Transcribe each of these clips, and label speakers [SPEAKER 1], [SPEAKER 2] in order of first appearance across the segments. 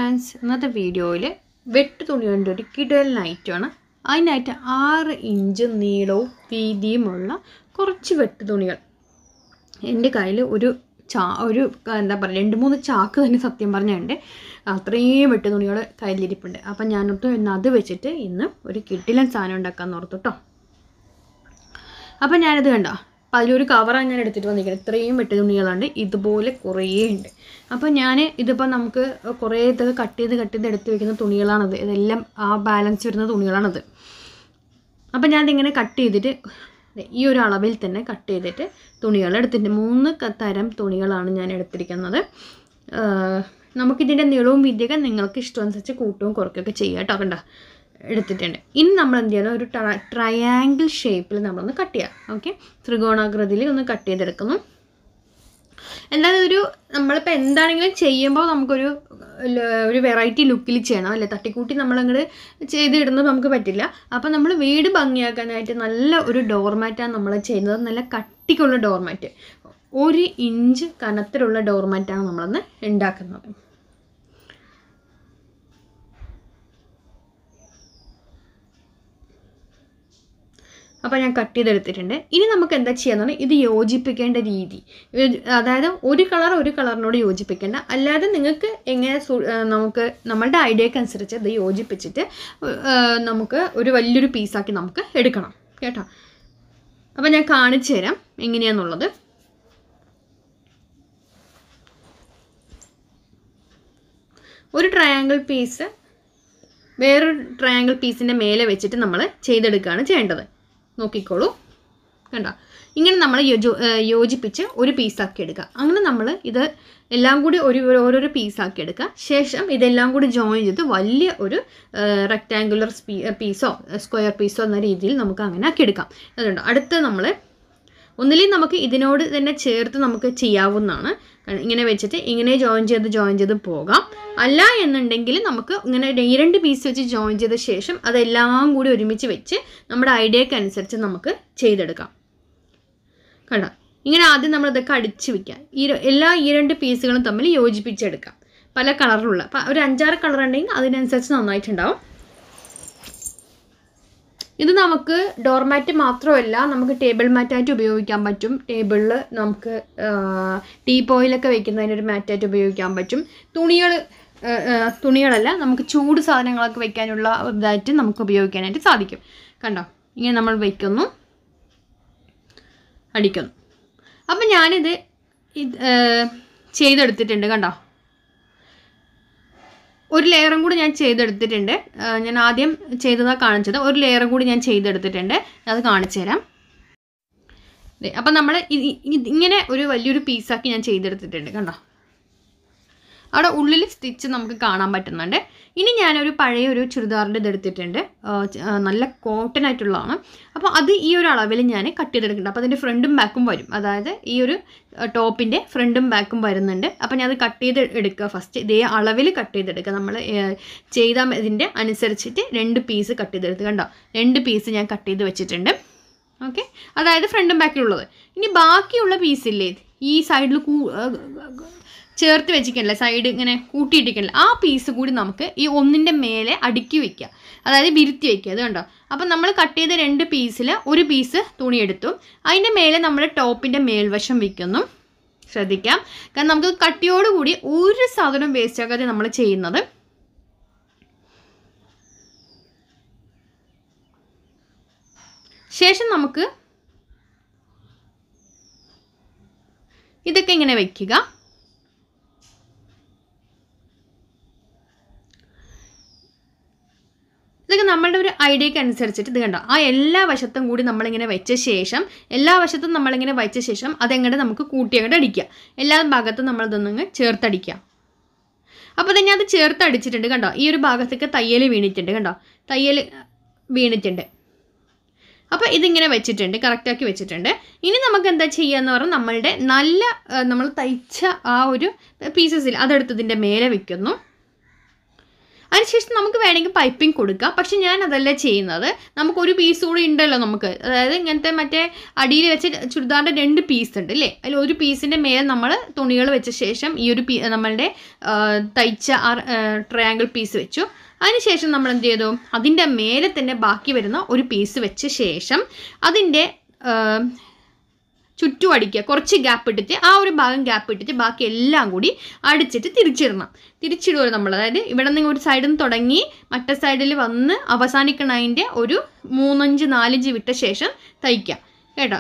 [SPEAKER 1] friends ഇന്നത്തെ വീഡിയോയിൽ വെട്ട് തുണികളുടെ ഒരു കിടൽ നൈറ്റാണ് അതിനായിട്ട് ആറ് ഇഞ്ച് നീളവും വീതിയുമുള്ള കുറച്ച് വെട്ട് തുണികൾ എൻ്റെ കയ്യിൽ ഒരു ചാ ഒരു എന്താ പറയുക രണ്ട് മൂന്ന് ചാക്ക് തന്നെ സത്യം പറഞ്ഞുണ്ട് അത്രയും വെട്ട് തുണികൾ കയ്യിലിരിപ്പുണ്ട് അപ്പം ഞാനൊത്ത് ഇന്ന് അത് വെച്ചിട്ട് ഇന്ന് ഒരു കിട്ടിലൻ സാധനം ഉണ്ടാക്കാമെന്ന് ഓർത്തു കേട്ടോ അപ്പം ഞാനിത് കണ്ടോ അപ്പം അതിലൊരു കവറാണ് ഞാൻ എടുത്തിട്ട് വന്നിരിക്കുന്നത് ഇത്രയും വെട്ട് തുണികളുണ്ട് ഇതുപോലെ കുറേ ഉണ്ട് അപ്പോൾ ഞാൻ ഇതിപ്പോൾ നമുക്ക് കുറേ ഇതൊക്കെ കട്ട് ചെയ്ത് കട്ട് ചെയ്ത് എടുത്ത് വെക്കുന്ന തുണികളാണത് ഇതെല്ലാം ആ ബാലൻസ് വരുന്ന തുണികളാണത് അപ്പം ഞാനിതിങ്ങനെ കട്ട് ചെയ്തിട്ട് ദേ ഈ ഒരു അളവിൽ തന്നെ കട്ട് ചെയ്തിട്ട് തുണികൾ എടുത്തിട്ടുണ്ട് മൂന്ന് ക- തരം തുണികളാണ് ഞാൻ എടുത്തിരിക്കുന്നത് ആഹ് നമുക്കിതിൻ്റെ നീളവും വീതിയൊക്കെ നിങ്ങൾക്ക് ഇഷ്ടമനുസരിച്ച് കൂട്ടവും കുറയ്ക്കുകയൊക്കെ ചെയ്യാം കേട്ടോ കണ്ട എടുത്തിട്ടുണ്ട് ഇനി നമ്മൾ എന്ത് ചെയ്യണം ഒരു ട്രയാങ്കിൾ ഷേപ്പിൽ നമ്മളൊന്ന് കട്ട് ചെയ്യാം ഓക്കെ ത്രികോണാകൃതിയിൽ ഒന്ന് കട്ട് ചെയ്തെടുക്കുന്നു എന്തായാലും ഒരു നമ്മളിപ്പോൾ എന്താണെങ്കിലും ചെയ്യുമ്പോൾ നമുക്കൊരു ല- ഒരു വെറൈറ്റി ലുക്കിൽ ചെയ്യണം അല്ലേ തട്ടിക്കൂട്ടി നമ്മളങ്ങോട്ട് ചെയ്തിടുന്നത് നമുക്ക് പറ്റില്ല അപ്പോൾ നമ്മൾ വീട് ഭംഗിയാക്കാനായിട്ട് നല്ല ഒരു ഡോർമാറ്റാണ് നമ്മൾ ചെയ്യുന്നത് നല്ല കട്ടിക്കുള്ള ഡോർമാറ്റ് ഒരു ഇഞ്ച് കനത്തിലുള്ള ഡോർമാറ്റാണ് നമ്മളന്ന് ഉണ്ടാക്കുന്നത് അപ്പോൾ ഞാൻ കട്ട് ചെയ്തെടുത്തിട്ടുണ്ട് ഇനി നമുക്ക് എന്താ ചെയ്യാന്ന് പറഞ്ഞാൽ ഇത് യോജിപ്പിക്കേണ്ട രീതി ഇത് അതായത് ഒരു കളർ ഒരു കളറിനോട് യോജിപ്പിക്കേണ്ട അല്ലാതെ നിങ്ങൾക്ക് എങ്ങനെ സു- ആ, നമുക്ക് നമ്മളുടെ ഐഡിയക്ക് അനുസരിച്ച് ഇത് യോജിപ്പിച്ചിട്ട് ആ, നമുക്ക് ഒരു വലിയൊരു പീസാക്കി നമുക്ക് എടുക്കണം കേട്ടോ അപ്പോൾ ഞാൻ കാണിച്ചു തരാം എങ്ങനെയാണെന്നുള്ളത് ഒരു ട്രയാങ്കിൾ പീസ് വേറൊരു ട്രയാങ്കിൾ പീസിൻ്റെ മേലെ വെച്ചിട്ട് നമ്മൾ ചെയ്തെടുക്കുകയാണ് ചെയ്യേണ്ടത് നോക്കിക്കോളൂ കണ്ടോ ഇങ്ങനെ നമ്മൾ യോജു ഏഹ് യോജിപ്പിച്ച് ഒരു പീസാക്കി എടുക്കുക അങ്ങനെ നമ്മൾ ഇത് എല്ലാം കൂടി ഒരു ഒരു- ഓരോരോ പീസാക്കി എടുക്കുക ശേഷം ഇതെല്ലാം കൂടി ജോയിൻ ചെയ്ത് വലിയ ഒരു റെക്റ്റാങ്കുലർ പീസോ സ്ക്വയർ പീസോ എന്ന രീതിയിൽ നമുക്ക് അങ്ങനെ ആക്കി എടുക്കാം അതുകൊണ്ട് അടുത്ത് നമ്മൾ ഒന്നില്ലെങ്കിൽ നമുക്ക് ഇതിനോട് തന്നെ ചേർത്ത് നമുക്ക് ചെയ്യാവുന്നതാണ് കാരണം ഇങ്ങനെ വെച്ചിട്ട് ഇങ്ങനെ ജോയിൻ ചെയ്ത് ജോയിൻ ചെയ്ത് പോകാം അല്ല എന്നുണ്ടെങ്കിൽ നമുക്ക് ഇങ്ങനെ ഈ രണ്ട് പീസ് വെച്ച് ജോയിൻ ചെയ്ത ശേഷം അതെല്ലാം കൂടി ഒരുമിച്ച് വെച്ച് നമ്മുടെ ഐഡിയക്ക് അനുസരിച്ച് നമുക്ക് ചെയ്തെടുക്കാം കണ്ടോ ഇങ്ങനെ ആദ്യം നമ്മൾ ഇതൊക്കെ അടിച്ച് വെക്കാം ഈ ര- എല്ലാ ഈ രണ്ട് പീസുകളും തമ്മിൽ യോജിപ്പിച്ചെടുക്കാം പല കളറിലുള്ള അപ്പം ഒരു അഞ്ചാറ് കളർ ഉണ്ടെങ്കിൽ അതിനനുസരിച്ച് നന്നായിട്ടുണ്ടാവും ഇത് നമുക്ക് ഡോർമാറ്റ് മാത്രമല്ല നമുക്ക് ടേബിൾ മാറ്റായിട്ട് ഉപയോഗിക്കാൻ പറ്റും ടേബിളിൽ നമുക്ക് ടീ പോയിലൊക്കെ വെക്കുന്നതിനൊരു മാറ്റായിട്ട് ഉപയോഗിക്കാൻ പറ്റും തുണികൾ തുണികളല്ല നമുക്ക് ചൂട് സാധനങ്ങളൊക്കെ വെക്കാനുള്ള ഇതായിട്ട് നമുക്ക് ഉപയോഗിക്കാനായിട്ട് സാധിക്കും കണ്ടോ ഇങ്ങനെ നമ്മൾ വയ്ക്കുന്നു അടിക്കുന്നു അപ്പം ഞാനിത് ഇത് ആ, ചെയ്തെടുത്തിട്ടുണ്ട് കണ്ടോ ഒരു ലെയറും കൂടി ഞാൻ ചെയ്തെടുത്തിട്ടുണ്ട് ആ, ഞാൻ ആദ്യം ചെയ്തതാണ് കാണിച്ചത് ഒരു ലെയറും കൂടി ഞാൻ ചെയ്തെടുത്തിട്ടുണ്ട് അത് കാണിച്ചു തരാം ദേ, അപ്പം നമ്മൾ ഇങ്ങനെ ഒരു വലിയൊരു പീസാക്കി ഞാൻ ചെയ്തെടുത്തിട്ടുണ്ട് കണ്ടോ അവിടെ ഉള്ളിൽ സ്റ്റിച്ച് നമുക്ക് കാണാൻ പറ്റുന്നുണ്ട് ഇനി ഞാനൊരു പഴയ ഒരു ചുരിദാറിൻ്റെ ഇതെടുത്തിട്ടുണ്ട് ആ, ച- ആ, നല്ല കോട്ടൺ ആയിട്ടുള്ളതാണ് അപ്പോൾ അത് ഈ ഒരു അളവിൽ ഞാൻ കട്ട് ചെയ്തെടുക്കുന്നുണ്ട് അപ്പോൾ അതിൻ്റെ ഫ്രണ്ടും ബാക്കും വരും അതായത് ഈ ഒരു ടോപ്പിൻ്റെ ഫ്രണ്ടും ബാക്കും വരുന്നുണ്ട് അപ്പോൾ ഞാൻ അത് കട്ട് ചെയ്ത് എടുക്കുക ഫസ്റ്റ് ഇതേ അളവിൽ കട്ട് ചെയ്തെടുക്കുക നമ്മൾ ചെയ്ത ഇതിൻ്റെ അനുസരിച്ചിട്ട് രണ്ട് പീസ് കട്ട് ചെയ്തെടുത്ത് കണ്ടോ രണ്ട് പീസ് ഞാൻ കട്ട് ചെയ്ത് വെച്ചിട്ടുണ്ട് ഓക്കെ അതായത് ഫ്രണ്ടും ബാക്കിലുള്ളത് ഇനി ബാക്കിയുള്ള പീസില്ലേ ഈ സൈഡിൽ കൂ ആ, ചേർത്ത് വെച്ചിട്ടില്ല സൈഡ് ഇങ്ങനെ കൂട്ടിയിട്ടില്ല ആ പീസ് കൂടി നമുക്ക് ഈ ഒന്നിൻ്റെ മേലെ അടുക്കി വെക്കുക അതായത് വിരുത്തി വെക്കുക അത് കണ്ടോ അപ്പം നമ്മൾ കട്ട് ചെയ്ത രണ്ട് പീസിൽ ഒരു പീസ് തുണി എടുത്തു അതിൻ്റെ മേലെ നമ്മൾ ടോപ്പിൻ്റെ മേൽവശം വെക്കുന്നു ശ്രദ്ധിക്കാം കാരണം നമുക്ക് കട്ടിയോടുകൂടി ഒരു സാധനം വേസ്റ്റ് ആക്കാതെ നമ്മൾ ചെയ്യുന്നത് ശേഷം നമുക്ക് ഇതൊക്കെ ഇങ്ങനെ വെക്കുക ഇതൊക്കെ നമ്മളുടെ ഒരു ഐഡിയക്ക് അനുസരിച്ചിട്ട് ഇത് കണ്ടോ ആ എല്ലാ വശത്തും കൂടി നമ്മളിങ്ങനെ വെച്ച ശേഷം എല്ലാ വശത്തും നമ്മളിങ്ങനെ വെച്ച ശേഷം അതെങ്ങോട്ട് നമുക്ക് കൂട്ടിയങ്ങോട്ട് അടിക്കുക എല്ലാ ഭാഗത്തും നമ്മളിതൊന്നങ്ങ് ചേർത്തടിക്കുക അപ്പോൾ തന്നെ അത് ചേർത്തടിച്ചിട്ടുണ്ട് കണ്ടോ ഈ ഒരു ഭാഗത്തേക്ക് തയ്യൽ വീണിട്ടുണ്ട് കണ്ടോ തയ്യൽ വീണിട്ടുണ്ട് അപ്പോൾ ഇതിങ്ങനെ വെച്ചിട്ടുണ്ട് കറക്റ്റാക്കി വെച്ചിട്ടുണ്ട് ഇനി നമുക്ക് എന്താ ചെയ്യാന്ന് പറഞ്ഞാൽ നമ്മളുടെ നല്ല ആ, നമ്മൾ തയ്ച്ച ആ ഒരു പീസസിൽ അതെടുത്തതിൻ്റെ മേലെ വെക്കുന്നു അതിനുശേഷം നമുക്ക് വേണമെങ്കിൽ പൈപ്പിംഗ് കൊടുക്കാം പക്ഷെ ഞാൻ അതല്ല ചെയ്യുന്നത് നമുക്കൊരു പീസ് കൂടി ഉണ്ടല്ലോ നമുക്ക് അതായത് ഇങ്ങനത്തെ മറ്റേ അടിയിൽ വെച്ച ചുരിദാറിൻ്റെ രണ്ട് പീസ് ഉണ്ട് അല്ലേ അതിൽ ഒരു പീസിൻ്റെ മേലെ നമ്മൾ തുണികൾ വെച്ച ശേഷം ഈ ഒരു പീ നമ്മളുടെ ആ, തയ്ച്ച ആ ട്രയാങ്കിൾ പീസ് വെച്ചു അതിനുശേഷം നമ്മൾ എന്ത് ചെയ്തു അതിൻ്റെ മേലെ തന്നെ ബാക്കി വരുന്ന ഒരു പീസ് വെച്ച ശേഷം അതിൻ്റെ ആ, ചുറ്റും അടിക്കുക കുറച്ച് ഗ്യാപ്പ് ഇട്ടിട്ട് ആ ഒരു ഭാഗം ഗ്യാപ്പ് ഇട്ടിട്ട് ബാക്കി എല്ലാം കൂടി അടിച്ചിട്ട് തിരിച്ചിടണം തിരിച്ചിടുമല്ലോ നമ്മൾ അതായത് ഇവിടെ നിന്ന് ഒരു സൈഡിൽ നിന്ന് തുടങ്ങി മറ്റേ സൈഡിൽ വന്ന് അവസാനിക്കണതിൻ്റെ ഒരു മൂന്നഞ്ച് നാലഞ്ച് വിട്ട ശേഷം തയ്ക്കുക കേട്ടോ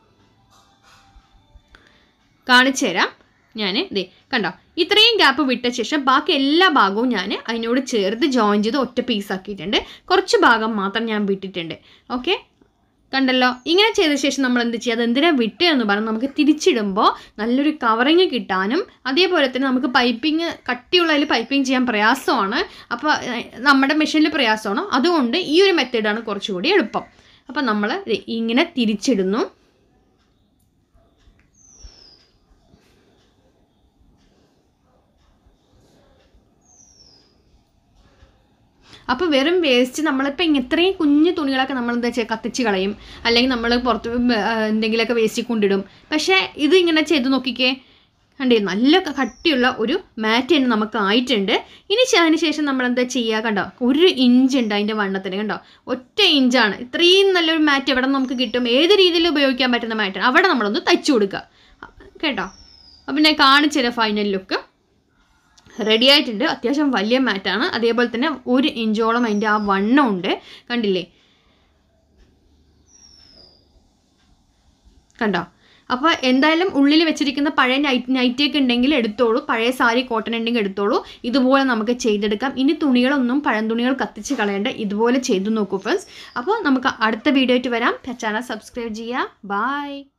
[SPEAKER 1] കാണിച്ചു തരാം ഞാൻ ദേ കണ്ടോ ഇത്രയും ഗ്യാപ്പ് വിട്ട ശേഷം ബാക്കി എല്ലാ ഭാഗവും ഞാൻ അതിനോട് ചേർത്ത് ജോയിൻ ചെയ്ത് ഒറ്റ പീസ് ആക്കിയിട്ടുണ്ട് കുറച്ച് ഭാഗം മാത്രം ഞാൻ വിട്ടിട്ടുണ്ട് ഓക്കെ കണ്ടല്ലോ ഇങ്ങനെ ചെയ്ത ശേഷം നമ്മൾ എന്ത് ചെയ്യുക അത് എന്തിനാ വിട്ട് എന്ന് പറഞ്ഞ് നമുക്ക് തിരിച്ചിടുമ്പോൾ നല്ലൊരു കവറിങ് കിട്ടാനും അതേപോലെ തന്നെ നമുക്ക് പൈപ്പിംഗ് കട്ടിയുള്ളതിൽ പൈപ്പിംഗ് ചെയ്യാൻ പ്രയാസമാണ് അപ്പോൾ ഏഹ്, നമ്മുടെ മെഷീനിൽ പ്രയാസമാണ് അതുകൊണ്ട് ഈ ഒരു മെത്തേഡാണ് കുറച്ചുകൂടി എളുപ്പം അപ്പോൾ നമ്മൾ ദേ ഇങ്ങനെ തിരിച്ചിടുന്നു അപ്പോൾ വെറും വേസ്റ്റ് നമ്മളിപ്പോൾ ഇങ്ങ- ഇത്രയും കുഞ്ഞു തുണികളൊക്കെ നമ്മൾ എന്താ ചെയ്യുക കത്തിച്ച് കളയും അല്ലെങ്കിൽ നമ്മൾ പുറത്ത് ആ, എന്തെങ്കിലുമൊക്കെ വേസ്റ്റിൽ കൊണ്ടിടും പക്ഷേ ഇത് ഇങ്ങനെ ചെയ്ത് നോക്കിക്കേ കണ്ടേ നല്ല ക- കട്ടിയുള്ള ഒരു മാറ്റ് തന്നെ നമുക്ക് ആയിട്ടുണ്ട് ഇനി ച- അതിന് ശേഷം നമ്മൾ എന്താ ചെയ്യുക കണ്ടോ ഒരു ഇഞ്ച് ഉണ്ട് അതിൻ്റെ വണ്ണത്തിന് കണ്ടോ ഒറ്റ ഇഞ്ചാണ് ഇത്രയും നല്ലൊരു മാറ്റ് എവിടെ നമുക്ക് കിട്ടും ഏത് രീതിയിൽ ഉപയോഗിക്കാൻ പറ്റുന്ന മാറ്റാണ് അവിടെ നമ്മളൊന്ന് തയ്ച്ചു കൊടുക്കുക കേട്ടോ അപ്പം ഞാൻ കാണിച്ചു തരാം ഫൈനൽ ലുക്ക് റെഡി ആയിട്ടുണ്ട് അത്യാവശ്യം വലിയ മാറ്റാണ് അതേപോലെ തന്നെ ഒരു ഇഞ്ചോളം അതിൻ്റെ ആ വണ്ണം ഉണ്ട് കണ്ടില്ലേ കണ്ടോ അപ്പോൾ എന്തായാലും ഉള്ളിൽ വെച്ചിരിക്കുന്ന പഴയ നൈറ്റ് നൈറ്റിയൊക്കെ ഉണ്ടെങ്കിൽ എടുത്തോളൂ പഴയ സാരി കോട്ടൺ ഉണ്ടെങ്കിൽ എടുത്തോളൂ ഇതുപോലെ നമുക്ക് ചെയ്തെടുക്കാം ഇനി തുണികളൊന്നും പഴം തുണികൾ കത്തിച്ച് കളയേണ്ട ഇതുപോലെ ചെയ്തു നോക്കൂ ഫ്രണ്ട്സ് അപ്പോൾ നമുക്ക് അടുത്ത വീഡിയോ ആയിട്ട് വരാം ചാനൽ സബ്സ്ക്രൈബ് ചെയ്യുക ബായ്